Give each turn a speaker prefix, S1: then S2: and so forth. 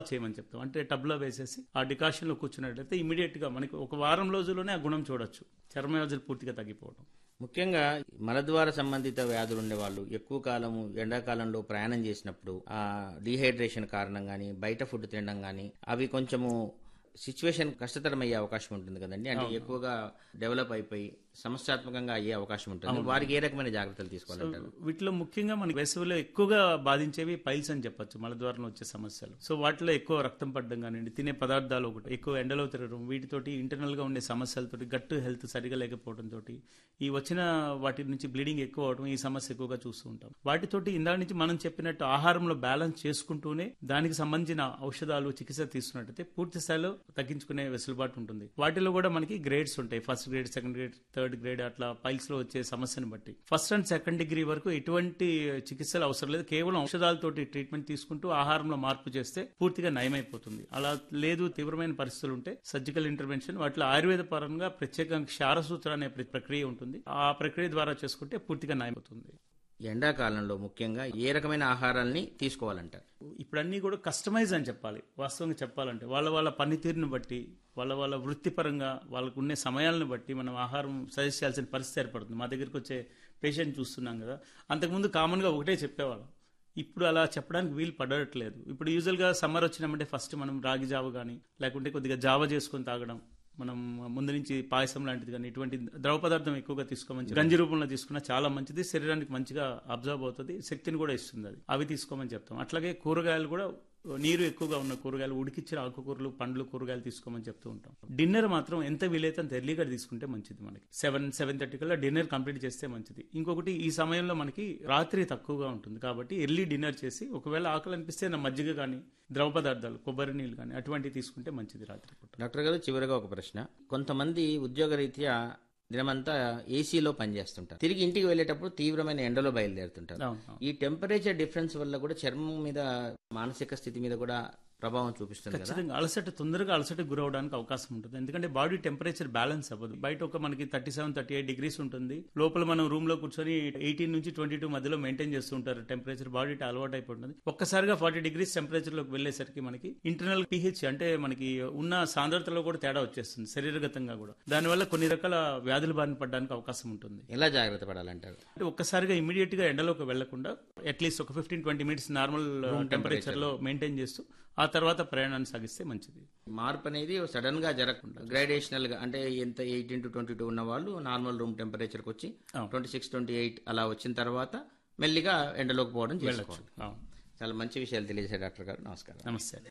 S1: చేయమని చెప్తాం అంటే టబ్లో వేసేసి ఆ డికాషన్లో కూర్చున్నట్లయితే ఇమీడియట్ గా మనకి ఒక వారం రోజుల్లోనే ఆ గుణం చూడొచ్చు చర్మ వ్యాధులు పూర్తిగా తగ్గిపోవడం
S2: ముఖ్యంగా మలద్వార సంబంధిత వ్యాధులు ఉండేవాళ్ళు ఎక్కువ కాలము ఎండాకాలంలో ప్రయాణం చేసినప్పుడు ఆ డీహైడ్రేషన్ కారణం కానీ బయట ఫుడ్ తినడం కానీ అవి కొంచెము సిచ్యువేషన్ కష్టతరం అయ్యే అవకాశం ఉంటుంది కదండి అంటే ఎక్కువగా డెవలప్ అయిపోయి సమస్యాత్మకంగా అయ్యే అవకాశం ఉంటుంది వారికి ఏ రకమైన జాగ్రత్తలు తీసుకోవాలంటారు
S1: వీటిలో ముఖ్యంగా మనకి వేసవిలో ఎక్కువగా బాధించేవి పైల్స్ అని చెప్పొచ్చు మల ద్వారా వచ్చే సమస్యలు సో వాటిలో ఎక్కువ రక్తం పడడం కానివ్వండి తినే పదార్థాలు ఒకటి ఎక్కువ ఎండలో తిరగడం వీటితోటి ఇంటర్నల్ గా ఉండే సమస్యలతోటి గట్టు హెల్త్ సరిగా లేకపోవడం తోటి ఈ వచ్చిన వాటి నుంచి బ్లీడింగ్ ఎక్కువ అవడం ఈ సమస్య ఎక్కువగా చూస్తూ ఉంటాం వాటితోటి ఇందాక నుంచి మనం చెప్పినట్టు ఆహారంలో బ్యాలెన్స్ చేసుకుంటూనే దానికి సంబంధించిన ఔషధాలు చికిత్స తీసుకున్నట్టయితే పూర్తి స్థాయిలో తగ్గించుకునే వెసులుబాటు ఉంటుంది వాటిలో కూడా మనకి గ్రేడ్స్ ఉంటాయి first grade second grade third grade అట్లా పైల్స్ లో వచ్చే సమస్యను బట్టి ఫస్ట్ అండ్ సెకండ్ డిగ్రీ వరకు ఎటువంటి చికిత్సలు అవసరం లేదు కేవలం ఔషధాలతోటి ట్రీట్మెంట్ తీసుకుంటూ ఆహారంలో మార్పు చేస్తే పూర్తిగా నయమైపోతుంది అలా లేదు తీవ్రమైన పరిస్థితులు ఉంటే సర్జికల్ ఇంటర్వెన్షన్ వాటిలో ఆయుర్వేద పరంగా ప్రత్యేకంగా క్షారసూత్ర అనే ప్ర- ప్రక్రియ ఉంటుంది ఆ ప్రక్రియ ద్వారా చేసుకుంటే పూర్తిగా నయమవుతుంది
S2: ఎండాకాలంలో ముఖ్యంగా ఏ రకమైన ఆహారాల్ని తీసుకోవాలంటారు
S1: ఇప్పుడు అన్నీ కూడా కస్టమైజ్ అని చెప్పాలి వాస్తవంగా చెప్పాలంటే వాళ్ళ వాళ్ళ పనితీరుని బట్టి వాళ్ళ వాళ్ళ వృత్తిపరంగా వాళ్ళకు ఉండే సమయాలను బట్టి మనం ఆహారం సజెస్ట్ చేయాల్సిన పరిస్థితి ఏర్పడుతుంది మా దగ్గరికి వచ్చే పేషెంట్ చూస్తున్నాం కదా అంతకుముందు కామన్గా ఒకటే చెప్పేవాళ్ళం ఇప్పుడు అలా చెప్పడానికి వీలు పడట్లేదు ఇప్పుడు యూజువల్గా సమ్మర్ వచ్చినామంటే ఫస్ట్ మనం రాగి జావ కానీ లేకుంటే కొద్దిగా జావ చేసుకొని తాగడం మనం ముందు నుంచి పాయసం లాంటిది కానీ ఇటువంటి ద్రవ పదార్థం ఎక్కువగా తీసుకోమని చెప్పి- గంజి రూపంలో తీసుకున్నా చాలా మంచిది శరీరానికి మంచిగా అబ్జర్వ్ అవుతుంది శక్తిని కూడా ఇస్తుంది అది అవి తీసుకోమని చెప్తాం అట్లాగే కూరగాయలు కూడా నీరు ఎక్కువగా ఉన్న కూరగాయలు ఉడికిచ్చిన ఆకుకూరలు పండ్లు కూరగాయలు తీసుకోమని చెప్తూ ఉంటాం డిన్నర్ మాత్రం ఎంత వీలైతే అంత ఎర్లీగా తీసుకుంటే మంచిది మనకి సెవెన్ సెవెన్ థర్టీ కల్లా డిన్నర్ కంప్లీట్ చేస్తే మంచిది ఇంకొకటి ఈ సమయంలో మనకి రాత్రి తక్కువగా ఉంటుంది కాబట్టి ఎర్లీ డిన్నర్ చేసి ఒకవేళ ఆకలి అనిపిస్తే నా మజ్జిగ కానీ ద్రవ పదార్థాలు కొబ్బరి నీళ్ళు కానీ అటువంటివి తీసుకుంటే మంచిది రాత్రి పూట
S2: డాక్టర్ గారు చివరిగా ఒక ప్రశ్న కొంతమంది ఉద్యోగరీత్యా దినమంతా ఏసీలో పనిచేస్తుంటారు తిరిగి ఇంటికి వెళ్ళేటప్పుడు తీవ్రమైన ఎండలో బయలుదేరుతుంటారు
S1: అవును, అవును.
S2: ఈ టెంపరేచర్ డిఫరెన్స్ వల్ల కూడా చర్మం మీద మానసిక స్థితి మీద కూడా ప్రభావం చూపిస్తుంది కదా
S1: ఖచ్చితంగా అలసట తొందరగా అలసట గురవడానికి అవకాశం ఉంటుంది ఎందుకంటే బాడీ టెంపరేచర్ బ్యాలెన్స్ అవ్వదు బయట ఒక మనకి thirty seven thirty eight degrees ఉంటుంది లోపల మనం రూమ్ లో కూర్చొని ఎయిటీన్ నుంచి ట్వంటీ టూ మధ్యలో మెయింటైన్ చేస్తూ ఉంటారు టెంపరేచర్ బాడీ అలవాటు అయిపోతుంది ఒక్కసారిగా ఫార్టీ డిగ్రీస్ టెంపరేచర్ లోకి వెళ్ళేసరికి మనకి ఇంటర్నల్ పిహెచ్ అంటే మనకి ఉన్న సాంద్రతలో కూడా తేడా వచ్చేస్తుంది శరీరగతంగా కూడా దానివల్ల కొన్ని రకాల వ్యాధుల బారిన పడడానికి అవకాశం ఉంటుంది
S2: ఎలా జాగ్రత్త పడాలంటారు
S1: అంటే ఒక్కసారిగా ఇమీడియట్ గా ఎండలోకి వెళ్లకుండా అట్లీస్ట్ ఒక fifteen twenty minutes normal temperature లో మెయింటైన్ చేస్తూ ఆ తర్వాత ప్రయాణాన్ని సాగిస్తే మంచిది
S2: మార్పు అనేది సడన్ గా జరగకుండా గ్రాడేషనల్ గా అంటే ఎంత ఎయిటీన్ టు ట్వంటీ టూ ఉన్న వాళ్ళు నార్మల్ రూమ్ టెంపరేచర్కి వచ్చి
S1: అవును.
S2: ట్వంటీ సిక్స్ ట్వంటీ ఎయిట్ అలా వచ్చిన తర్వాత మెల్లిగా ఎండలోకి పోవడం చేసుకోవాలి
S1: అవును.
S2: చాలా మంచి విషయాలు తెలియజేశారు డాక్టర్ గారు నమస్కారం
S1: నమస్తే